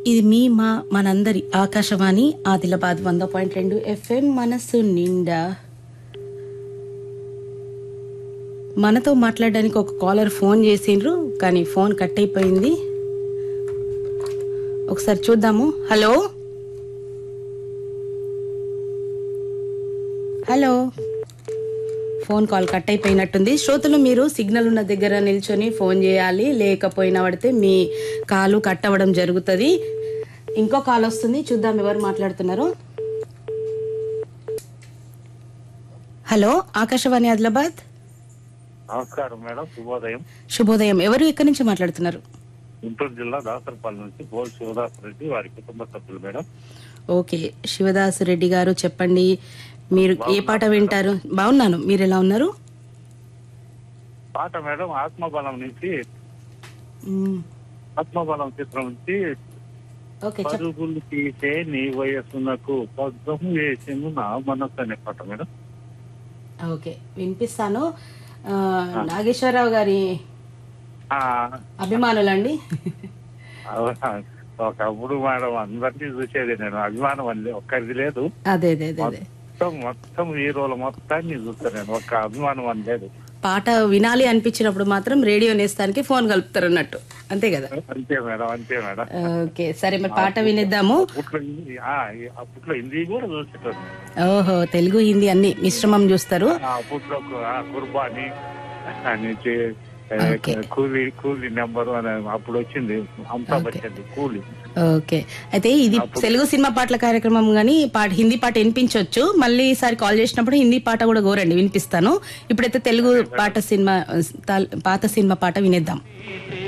ఇది మీ మా మనందరి ఆకాశవాణి ఆదిలాబాద్ వంద పాయింట్ రెండు ఎఫ్ఎం మనస్సు నిండా మనతో మాట్లాడడానికి ఒక కాలర్ ఫోన్ చేసిండ్రు కానీ ఫోన్ కట్ అయిపోయింది ఒకసారి చూద్దాము hello hello phone call cut అయిపోయినట్టుంది శ్రోతలు మీరు సిగ్నల్ ఉన్న దగ్గర నిల్చొని ఫోన్ చేయాలి లేకపోయినా పడితే మీ కాలు కట్ అవ్వడం జరుగుతుంది ఇంకో కాల్ వస్తుంది చూద్దాం ఎవరు మాట్లాడుతున్నారు హలో ఆకాశవాణి ఆదిలాబాద్ నమస్కారం మేడం శుభోదయం శుభోదయం ఎవరు ఎక్కడి నుంచి మాట్లాడుతున్నారు గుంటూరు జిల్లా దాసరపల్లి నుంచి బోల్ శివదాస్ రెడ్డి వారి కుటుంబ సభ్యులు మేడం ఓకే శివదాస్ రెడ్డి గారు చెప్పండి మీరు ఏ పాట వింటారు బాగున్నాను మీరు ఎలా ఉన్నారు పాట మేడం ఆత్మబలం నుంచి మ్మ్. ఆత్మబలం చిత్రం నుంచి ఓకే చెప్ పరుగులు తీసే నీ వయస్సునకు పగ్గం వేసింది నా మనస్సు అనే పాట మేడం ఓకే వినిపిస్తాను ఆ, నాగేశ్వరరావు గారి ఆ, అభిమానులండి అవునా? ఒకప్పుడు మేడం అందరినీ చూసేది నేను అభిమానం అని ఒక్కరిది లేదు అదే అదే అదే అదే మొత్తం మొత్తం హీరోలు మొత్తాన్ని చూస్తాను నేను ఒక్క అభిమానం అని లేదు పాట వినాలి అనిపించినప్పుడు మాత్రం రేడియో నేస్తానికి ఫోన్ కలుపుతారు అన్నట్టు అంతే కదా అంతే మేడం అంతే మేడం ఓకే సరే మరి పాట వినిద్దాము అప్పట్లో హిందీ ఆ, అప్పట్లో హిందీ కూడా చూసేటోడు ఓహో తెలుగు హిందీ అన్ని మిశ్రమం చూస్తారు ఆ, అప్పట్లో కు- ఆ, కుర్బానీ నుంచి ఆ, ఓకే. కూలీ కూలీ నెంబర్ అని అప్పుడు వచ్చింది అమితాబ్ ఓకే. బచ్చన్ కూలీ ఓకే అయితే ఇది తెలుగు సినిమా పాటల కార్యక్రమం గానీ పాట హిందీ పాట వినిపించవచ్చు మళ్ళీ ఈసారి కాల్ చేసినప్పుడు హిందీ పాట కూడా కోరండి వినిపిస్తాను ఇప్పుడైతే తెలుగు పాట సినిమా తా- పాత సినిమా పాట వినేద్దాం